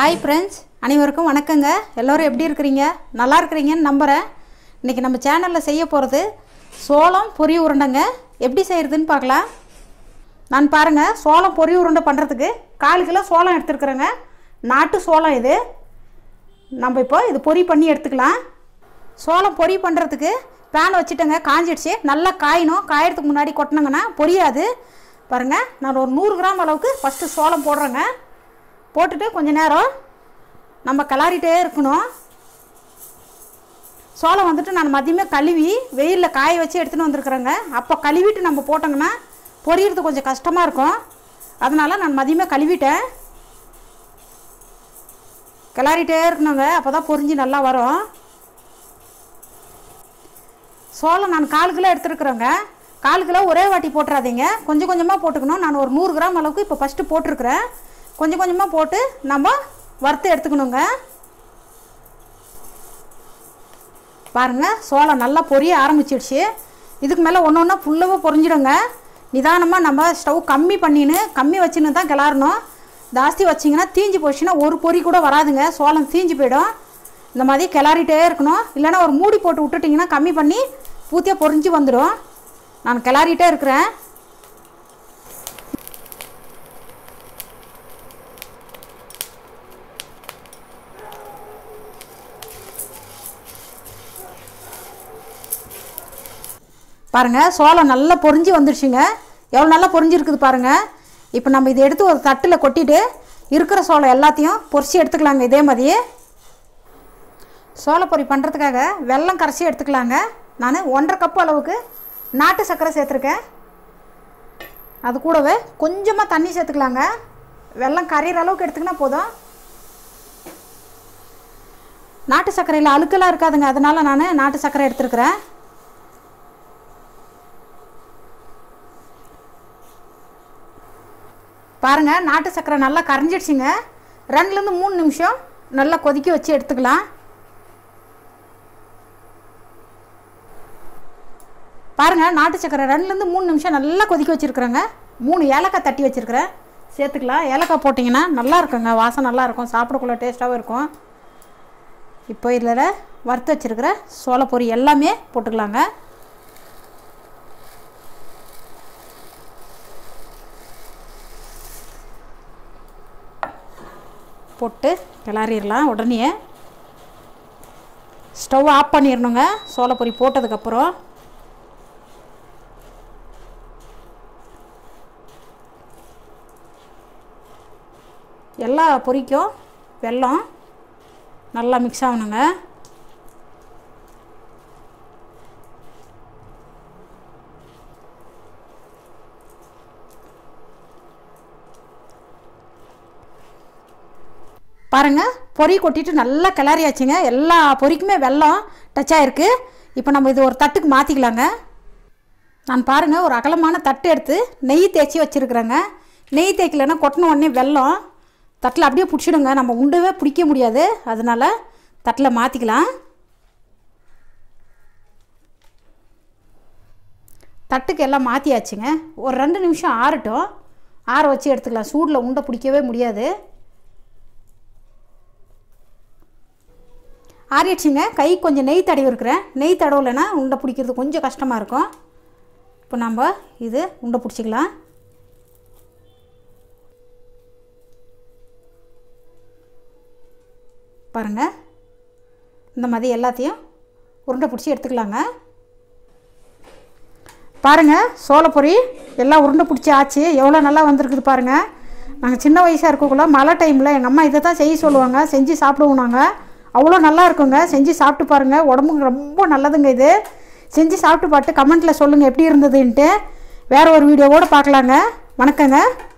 hi friends அனைவருக்கும் வணக்கங்க எல்லோரும் எப்படி இருக்கிறீங்க நல்லா இருக்கிறீங்கன்னு நம்புகிறேன் இன்றைக்கி நம்ம சேனலில் செய்ய போகிறது சோளம் பொரி உருண்டைங்க எப்படி செய்கிறதுன்னு பார்க்கலாம் நான் பாருங்கள் சோளம் பொரி உருண்டை பண்ணுறதுக்கு கால் கிலோ சோளம் எடுத்துருக்குறேங்க நாட்டு சோளம் இது நம்ம இப்போ இது பொரி பண்ணி எடுத்துக்கலாம் சோளம் பொரி பண்ணுறதுக்கு பேன் வச்சுட்டேங்க காஞ்சிடுச்சு நல்லா காயணும் காயறதுக்கு முன்னாடி கொட்டினங்கன்னா பொரியாது பாருங்கள் நான் ஒரு நூறு கிராம் அளவுக்கு ஃபஸ்ட்டு சோளம் போடுறேங்க போட்டுட்டு கொஞ்ச நேரம் நம்ம கிளறிட்டே இருக்கணும் சோளம் வந்துட்டு நான் மதியமே கழுவி வெயிலில் காய வச்சு எடுத்துகிட்டு வந்திருக்கிறேங்க அப்போ கழுவிட்டு நம்ம போட்டோங்கன்னா பொரியறது கொஞ்சம் கஷ்டமாக இருக்கும் அதனால் நான் மதியமே கழுவிட்டேன் கிளறிட்டே இருக்கணுங்க அப்போ தான் பொரிஞ்சு நல்லா வரும் சோளம் நான் கால் கிலோ எடுத்துருக்குறேங்க கால் கிலோ ஒரே வாட்டி போட்டுறாதீங்க கொஞ்சம் கொஞ்சமாக போட்டுக்கணும் நான் ஒரு நூறு கிராம் அளவுக்கு இப்போ ஃபஸ்ட்டு போட்டிருக்கிறேன் கொஞ்சம் கொஞ்சமாக போட்டு நம்ம வறுத்து எடுத்துக்கணுங்க பாருங்கள் சோளம் நல்லா பொரிய ஆரம்பிச்சிடுச்சு இதுக்கு மேலே ஒன்று ஒன்றா ஃபுல்லாக பொரிஞ்சிடுங்க நிதானமாக நம்ம ஸ்டவ் கம்மி பண்ணின்னு கம்மி வச்சுன்னு தான் கிளறணும் ஜாஸ்தி வச்சிங்கன்னா தீஞ்சு போச்சுன்னா ஒரு பொரி கூட வராதுங்க சோளம் தீஞ்சு போயிடும் இந்த மாதிரி கிளறிட்டே இருக்கணும் இல்லைன்னா ஒரு மூடி போட்டு விட்டுட்டிங்கன்னா கம்மி பண்ணி பூத்தியாக பொரிஞ்சு வந்துடும் நான் கிளறிட்டே இருக்கிறேன் பாருங்கள் சோளம் நல்லா பொரிஞ்சு வந்துடுச்சுங்க எவ்வளோ நல்லா பொரிஞ்சிருக்குது பாருங்கள் இப்போ நம்ம இதை எடுத்து ஒரு தட்டில் கொட்டிட்டு இருக்கிற சோளம் எல்லாத்தையும் பொரிச்சு எடுத்துக்கலாங்க இதே மாதிரியே சோளப்பொரி பண்ணுறதுக்காக வெல்லம் கரைச்சி எடுத்துக்கலாங்க நான் ஒன்றரை கப்பு அளவுக்கு நாட்டு சர்க்கரை சேர்த்துருக்கேன் அது கூடவே கொஞ்சமாக தண்ணி சேர்த்துக்கலாங்க வெல்லம் கரையிற அளவுக்கு எடுத்துக்கினா போதும் நாட்டு சர்க்கரையில் அழுக்கெல்லாம் இருக்காதுங்க அதனால் நான் நாட்டு சர்க்கரை எடுத்துருக்குறேன் பாருங்கள் நாட்டு சர்க்கரை நல்லா கரைஞ்சிடுச்சுங்க ரெண்டுலேருந்து மூணு நிமிஷம் நல்லா கொதிக்க வச்சு எடுத்துக்கலாம் பாருங்கள் நாட்டு சர்க்கரை ரெண்டுலேருந்து மூணு நிமிஷம் நல்லா கொதிக்க வச்சுருக்குறேங்க மூணு ஏலக்காய் தட்டி வச்சுருக்கிறேன் சேர்த்துக்கலாம் ஏலக்காய் போட்டிங்கன்னா நல்லா இருக்குங்க வாசம் நல்லா இருக்கும் சாப்பிடக்குள்ள டேஸ்ட்டாகவும் இருக்கும் இப்போ இதில் வறுத்து வச்சுருக்கிற சோளப்பொரி எல்லாமே போட்டுக்கலாங்க போட்டு கிளறிடலாம் உடனே ஸ்டவ் ஆஃப் பண்ணிடணுங்க சோளப்பொரி போட்டதுக்கப்புறம் எல்லா பொரிக்கும் வெல்லம் நல்லா மிக்ஸ் ஆகணுங்க பாருங்கள் பொரி கொட்டிட்டு நல்லா கிளறியாச்சுங்க எல்லா பொரிக்குமே வெல்லம் டச் ஆகிருக்கு இப்போ நம்ம இது ஒரு தட்டுக்கு மாற்றிக்கலாங்க நான் பாருங்கள் ஒரு அகலமான தட்டு எடுத்து நெய் தேய்ச்சி வச்சுருக்குறேங்க நெய் தேய்க்கலைன்னா கொட்டின உடனே வெல்லம் தட்டில் அப்படியே பிடிச்சிடுங்க நம்ம உண்டவே பிடிக்க முடியாது அதனால் தட்டில் மாற்றிக்கலாம் தட்டுக்கு எல்லாம் மாற்றியாச்சுங்க ஒரு ரெண்டு நிமிஷம் ஆறட்டும் ஆற வச்சு எடுத்துக்கலாம் சூடில் உண்டை பிடிக்கவே முடியாது ஆறிடுச்சுங்க கை கொஞ்சம் நெய் தடவி இருக்கிறேன் நெய் தடவலைன்னா உண்டை பிடிக்கிறது கொஞ்சம் கஷ்டமாக இருக்கும் இப்போ நம்ம இது உண்டை பிடிச்சிக்கலாம் பாருங்கள் இந்த மாதிரி எல்லாத்தையும் உருண்டை பிடிச்சி எடுத்துக்கலாங்க பாருங்கள் சோளப்பொரி எல்லாம் உருண்டை பிடிச்சி ஆச்சு எவ்வளோ நல்லா வந்திருக்குது பாருங்கள் நாங்கள் சின்ன வயசாக இருக்கக்குள்ள மழை டைமில் எங்கள் அம்மா இதை தான் செய்ய சொல்லுவாங்க செஞ்சு சாப்பிடுவோம் நாங்கள் அவ்வளோ நல்லா இருக்குங்க செஞ்சு சாப்பிட்டு பாருங்கள் உடம்புக்கு ரொம்ப நல்லதுங்க இது செஞ்சு சாப்பிட்டு பார்த்து கமெண்ட்டில் சொல்லுங்கள் எப்படி இருந்ததுன்ட்டு வேறு ஒரு வீடியோவோடு பார்க்கலாங்க வணக்கங்க